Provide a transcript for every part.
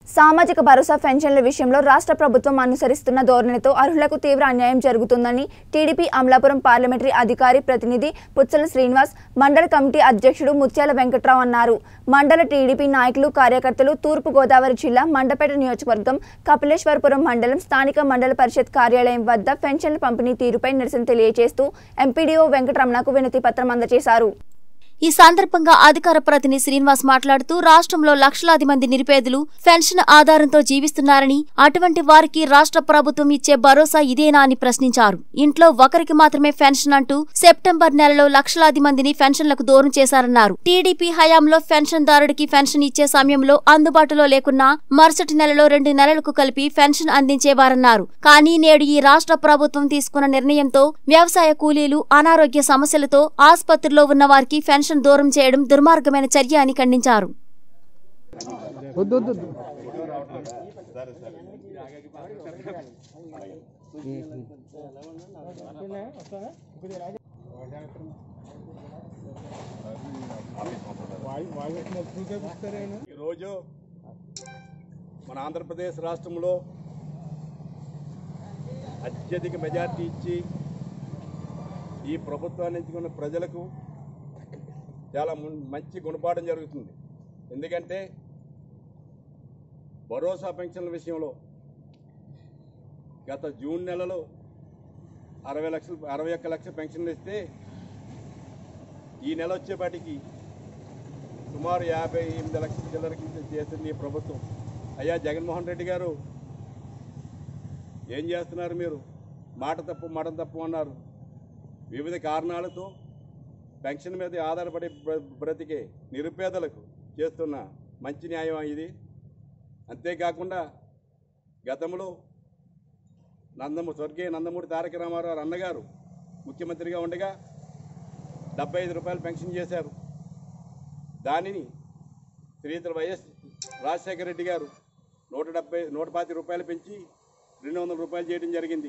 సామాజిక భరోసా పెన్షన్ల విషయంలో రాష్ట్ర ప్రభుత్వం అనుసరిస్తున్న ధోరణితో అర్హులకు తీవ్ర అన్యాయం జరుగుతుందని టీడీపీ అమలాపురం పార్లమెంటరీ అధికారి ప్రతినిధి పుచ్చల శ్రీనివాస్ మండల కమిటీ అధ్యక్షుడు ముత్యాల వెంకట్రావు అన్నారు మండల టీడీపీ నాయకులు కార్యకర్తలు తూర్పు గోదావరి జిల్లా మండపేట నియోజకవర్గం కపిలేశ్వరపురం మండలం స్థానిక మండల పరిషత్ కార్యాలయం వద్ద పెన్షన్ల పంపిణీ తీరుపై నిరసన తెలియజేస్తూ ఎంపీడీఓ వెంకటరమణకు వినతి పత్రం అందజేశారు ఈ సందర్భంగా అధికార ప్రతినిధి శ్రీనివాస్ మాట్లాడుతూ రాష్ట్రంలో లక్షలాది మంది నిరుపేదలు పెన్షన్ ఆధారంతో జీవిస్తున్నారని అటువంటి వారికి రాష్ట్ర ప్రభుత్వం ఇచ్చే భరోసా ఇదేనా అని ప్రశ్నించారు ఇంట్లో ఒకరికి మాత్రమే పెన్షన్ అంటూ సెప్టెంబర్ నెలలో లక్షలాది మందిని పెన్షన్లకు దూరం చేశారన్నారు టీడీపీ హయాంలో పెన్షన్దారుడికి పెన్షన్ ఇచ్చే సమయంలో అందుబాటులో లేకున్నా మరుసటి నెలలో రెండు నెలలకు కలిపి పెన్షన్ అందించేవారన్నారు కానీ నేడు ఈ రాష్ట్ర ప్రభుత్వం తీసుకున్న నిర్ణయంతో వ్యవసాయ కూలీలు అనారోగ్య సమస్యలతో ఆసుపత్రిలో ఉన్న వారికి పెన్షన్ దూరం చేయడం దుర్మార్గమైన చర్య అని ఖండించారు వద్దు వద్దు వద్దు. ఈరోజు మన ఆంధ్రప్రదేశ్ రాష్ట్రంలో అత్యధిక మెజార్టీ ఇచ్చి ఈ ప్రభుత్వాన్ని ఎంచుకున్న ప్రజలకు చాలా మున్- మంచి గుణపాఠం జరుగుతుంది ఎందుకంటే భరోసా పెన్షన్ల విషయంలో గత జూన్ నెలలో అరవై లక్షలు అరవై ఒక్క లక్షల పెన్షన్లు ఇస్తే ఈ నెల వచ్చేపాటికి సుమారు యాభై ఎనిమిది లక్షల చిల్లరకి చేసింది ఈ ప్రభుత్వం అయ్యా జగన్మోహన్ రెడ్డి గారు ఏం చేస్తున్నారు మీరు మాట తప్పు మాట తప్పు అన్నారు వివిధ కారణాలతో పెన్షన్ మీద ఆధారపడి బ్ర- బ్రతికే నిరుపేదలకు చేస్తున్న మంచి న్యాయం ఇది అంతేకాకుండా గతంలో నందము స్వర్గీయ నందమూరి తారక రామారావు అన్నగారు ముఖ్యమంత్రిగా ఉండగా డెబ్బై ఐదు రూపాయలు పెన్షన్ చేశారు దానిని శ్రీధర వైఎస్ రాజశేఖర రెడ్డి గారు నూట డెబ్బై నూట పాతి రూపాయలు పెంచి రెండు వందల రూపాయలు చేయడం జరిగింది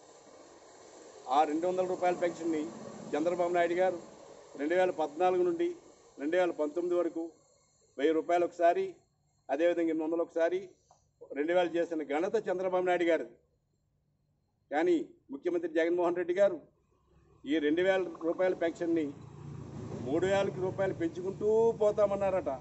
ఆ రెండు వందల రూపాయల పెన్షన్ని చంద్రబాబు నాయుడు గారు రెండు వేల పద్నాలుగు నుండి రెండు వేల పంతొమ్మిది వరకు వెయ్యి రూపాయలు ఒకసారి అదేవిధంగా ఎనిమిది వందలు ఒకసారి రెండు వేలు చేసిన ఘనత చంద్రబాబు నాయుడు గారిది కానీ ముఖ్యమంత్రి జగన్మోహన్ రెడ్డి గారు ఈ రెండు వేల రూపాయల పెన్షన్ని మూడు వేలకి రూపాయలు పెంచుకుంటూ పోతామన్నారట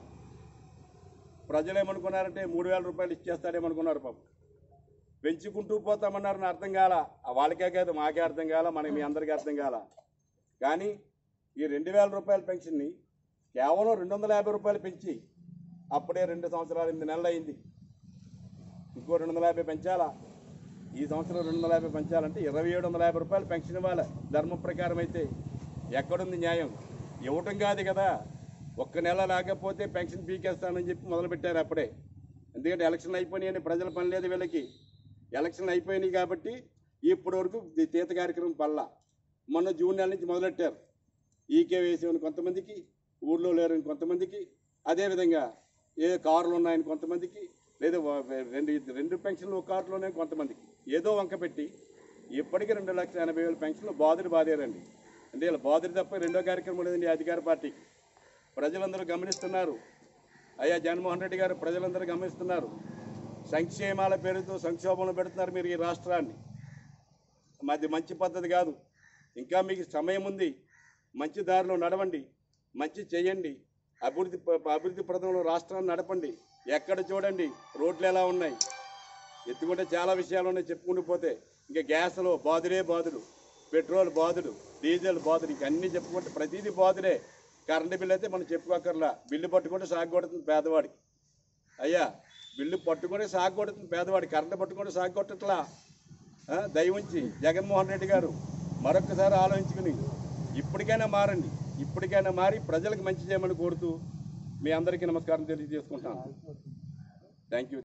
ప్రజలు ఏమనుకున్నారంటే మూడు వేల రూపాయలు ఇచ్చేస్తాడేమనుకున్నారు పాపం పెంచుకుంటూ పోతామన్నారని అర్థం కాల ఆ వాళ్ళకే కాదు మాకే అర్థం కాల మనకి మీ అందరికీ అర్థం కాల కానీ ఈ రెండు వేల రూపాయల పెన్షన్ని కేవలం రెండు వందల యాభై రూపాయలు పెంచి అప్పుడే రెండు సంవత్సరాలు ఎనిమిది నెలలు అయింది ఇంకో రెండు వందల యాభై పెంచాలా ఈ సంవత్సరం రెండు వందల యాభై పెంచాలంటే ఇరవై ఏడు వందల యాభై రూపాయలు పెన్షన్ ఇవ్వాలి ధర్మం ప్రకారం అయితే ఎక్కడుంది న్యాయం ఇవ్వటం కాదు కదా ఒక్క నెల లేకపోతే పెన్షన్ పీకేస్తానని చెప్పి మొదలుపెట్టారు అప్పుడే ఎందుకంటే ఎలక్షన్ అయిపోయినాయని ప్రజల పని లేదు వీళ్ళకి ఎలక్షన్ అయిపోయినాయి కాబట్టి ఇప్పటి వరకు ఈ తీత కార్యక్రమం పల్లా మొన్న జూన్ నెల నుంచి మొదలెట్టారు ఈకే వేసేవని కొంతమందికి ఊళ్ళో లేరని కొంతమందికి అదేవిధంగా ఏ కార్లు ఉన్నాయని కొంతమందికి లేదా వా- రెండు రెండు పెన్షన్లు ఒక కార్లోనే కొంతమందికి ఏదో వంక పెట్టి ఇప్పటికీ రెండు లక్షల ఎనభై వేల పెన్షన్లు బాధుడు బాధారండి అంటే ఇలా బాధుడు తప్ప రెండో కార్యక్రమం లేదండి ఈ అధికార పార్టీకి ప్రజలందరూ గమనిస్తున్నారు అయ్యా జగన్మోహన్ రెడ్డి గారు ప్రజలందరూ గమనిస్తున్నారు సంక్షేమాల పేరుతో సంక్షోభంలో పెడుతున్నారు మీరు ఈ రాష్ట్రాన్ని మాది మంచి పద్ధతి కాదు ఇంకా మీకు సమయం ఉంది మంచి దారిలో నడవండి మంచి చేయండి అభివృద్ధి ప- అభివృద్ధి ప్రదంలో రాష్ట్రాన్ని నడపండి ఎక్కడ చూడండి రోడ్లు ఎలా ఉన్నాయి ఎత్తుకుంటే చాలా విషయాలు ఉన్నాయి చెప్పుకుంటూ పోతే ఇంకా గ్యాస్లో బాదుడే బాదుడు పెట్రోల్ బాదుడు డీజిల్ బాదుడు ఇంక అన్నీ చెప్పుకుంటే ప్రతిదీ బాదుడే కరెంటు బిల్లు అయితే మనం చెప్పుకోకర్లా బిల్లు పట్టుకుంటే సాగు కొడుతుంది పేదవాడికి అయ్యా బిల్లు పట్టుకొని సాగు కొడుతుంది పేదవాడి కరెంటు పట్టుకొని సాగు కొట్టట్లా ఆ, దయ ఉంచి జగన్మోహన్ రెడ్డి గారు మరొకసారి ఆలోచించుకుని ఇప్పటికైనా మారండి ఇప్పటికైనా మారి ప్రజలకు మంచి చేయమని కోరుతూ మీ అందరికీ నమస్కారం తెలియజేసుకుంటాను థ్యాంక్ యూ